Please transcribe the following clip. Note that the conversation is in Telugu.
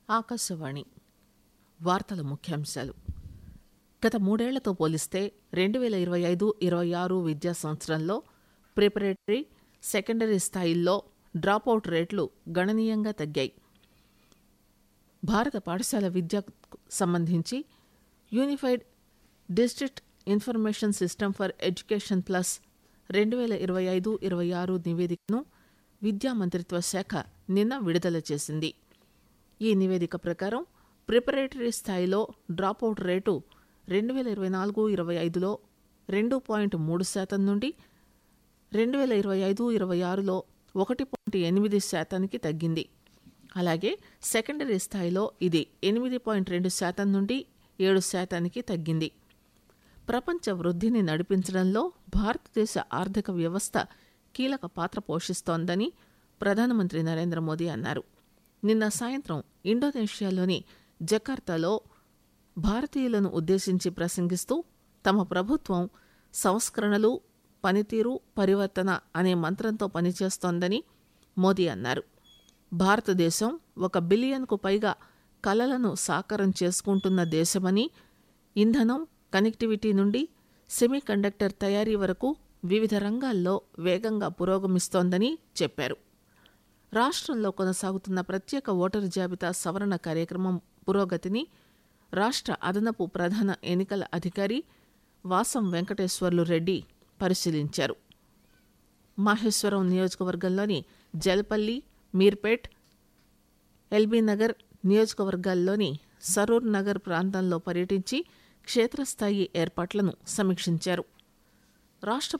ఆకాశవాణి వార్తల ముఖ్యాంశాలు గత మూడేళ్లతో పోలిస్తే రెండు వేల ఇరవై ఐదు ఇరవై ఆరు విద్యా సంవత్సరంలో ప్రిపరేటరీ సెకండరీ స్థాయిల్లో డ్రాపౌట్ రేట్లు గణనీయంగా తగ్గాయి భారత పాఠశాల విద్యకు సంబంధించి unified district information system for education plus రెండు వేల ఇరవై ఐదు ఇరవై ఆరు నివేదికను విద్యా మంత్రిత్వ శాఖ నిన్న విడుదల చేసింది ఈ నివేదిక ప్రకారం ప్రిపరేటరీ స్థాయిలో డ్రాపౌట్ రేటు రెండు వేల ఇరవై నాలుగు ఇరవై ఐదులో రెండు పాయింట్ మూడు శాతం నుండి రెండు వేల ఇరవై ఐదు ఇరవై ఆరులో ఒకటి పాయింట్ ఎనిమిది శాతానికి తగ్గింది అలాగే సెకండరీ స్థాయిలో ఇది ఎనిమిది పాయింట్ రెండు శాతం నుండి ఏడు శాతానికి తగ్గింది ప్రపంచ వృద్ధిని నడిపించడంలో భారతదేశ ఆర్థిక వ్యవస్థ కీలక పాత్ర పోషిస్తోందని ప్రధానమంత్రి నరేంద్ర మోదీ అన్నారు నిన్న సాయంత్రం ఇండోనేషియాలోని జకార్తాలో భారతీయులను ఉద్దేశించి ప్రసంగిస్తూ తమ ప్రభుత్వం సంస్కరణలు పనితీరు పరివర్తన అనే మంత్రంతో పనిచేస్తోందని మోదీ అన్నారు భారతదేశం ఒక బిలియన్కు పైగా కలలను సాకారం చేసుకుంటున్న దేశమని ఇంధనం కనెక్టివిటీ నుండి సెమీ కండక్టర్ తయారీ వరకు వివిధ రంగాల్లో వేగంగా పురోగమిస్తోందని చెప్పారు రాష్ట్రంలో కొనసాగుతున్న ప్రత్యేక ఓటరు జాబితా సవరణ కార్యక్రమం పురోగతిని రాష్ట్ర అదనపు ప్రధాన ఎన్నికల అధికారి వాసం వెంకటేశ్వర్లు రెడ్డి పరిశీలించారు మాహేశ్వరం నియోజకవర్గంలోని జలపల్లి మీర్పేట్ ఎల్బీ నగర్ నియోజకవర్గాల్లోని సరూర్ నగర్ ప్రాంతంలో పర్యటించి క్షేత్రస్థాయి ఏర్పాట్లను సమీక్షించారు రాష్ట్ర